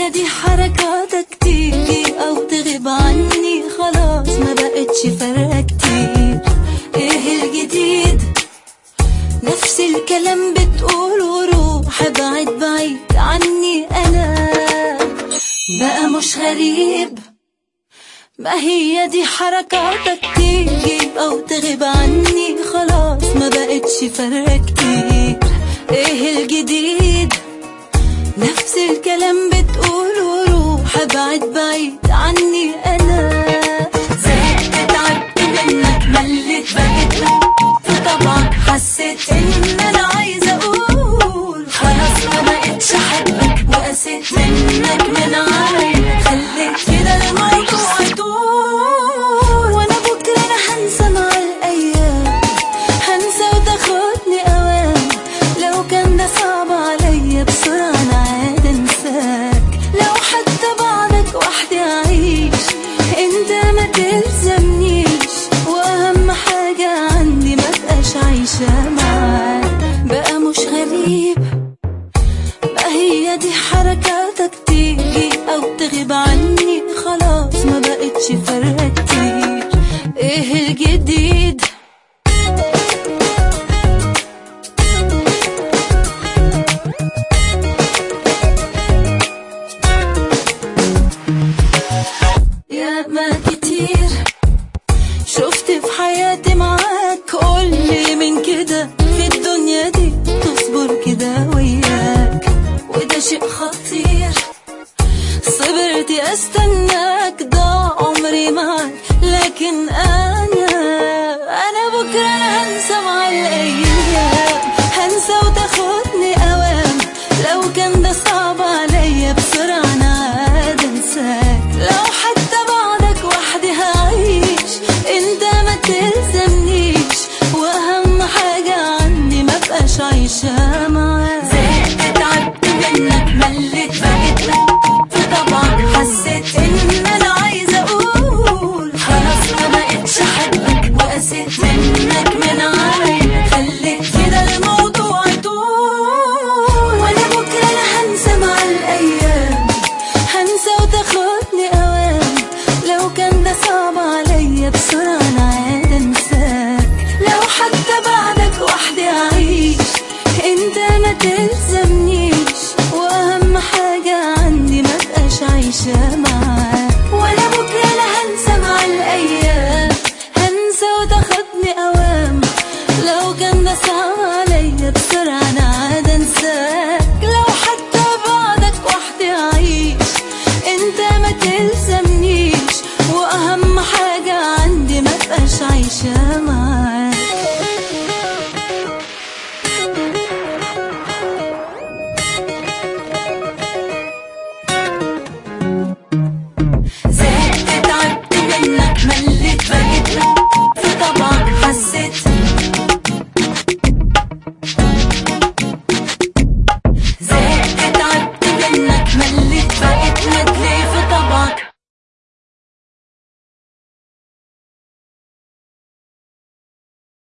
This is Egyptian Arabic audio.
هي دي حركاتك تيجي او تغيب عني خلاص ما بقتش فارقة كتير ايه الجديد نفس الكلام بتقوله روح ابعد بعيد عني انا بقى مش غريب ما هي دي حركاتك تيجي او تغيب عني خلاص ما بقتش فارقة كتير ايه الجديد نفس الكلام بتقوله روح ابعد بعيد عني انا زهقت تعبت منك مليت بقيت طبعا حسيت ان انا عايزه اقول خلاص ما بقتش احبك وقسيت منك من عين خليت كده الموضوع يطول وانا بكره انا هنسى مع الايام هنسى وتاخدني اوام لو كان ده صعب عليا بسرعه انا عاد انساك لو حتى بعدك وحدي اعيش انت ما تلزمنيش واهم حاجه عندي ما بقاش عايشه معاك بقى مش غريب ما هي دي حركاتك تيجي او تغيب عني خلاص ما بقتش فارقة كتير ايه الجديد يا ما كتير شفت في حياتي معاك قولي من كده في الدنيا دي تصبر كده وياك وده شيء خطير صبرت استناك ضاع عمري معاك لكن انا انا بكره انا هنسى مع الايام هنسى وتاخدني اوام لو كان ده صعب عليا بسرعه انا عاد انساك لو حتى بعدك وحدي هعيش انت ما تلزمنيش واهم حاجه عندي ما بقاش عايشه معاك زهقت تعبت منك مليت بقيت طبعا حسيت ان انا عايزه اقول خلاص ما بقتش احبك وقسيت منك من عين خليت كده الموضوع يطول وانا بكره انا هنسى مع الايام هنسى وتاخدني اوام لو كان ده صعب عليا بسرعه انا عاد انساك لو حتى بعدك وحدي اعيش انت ما تلزمنيش واهم حاجه عندي ما بقاش عايشه معاك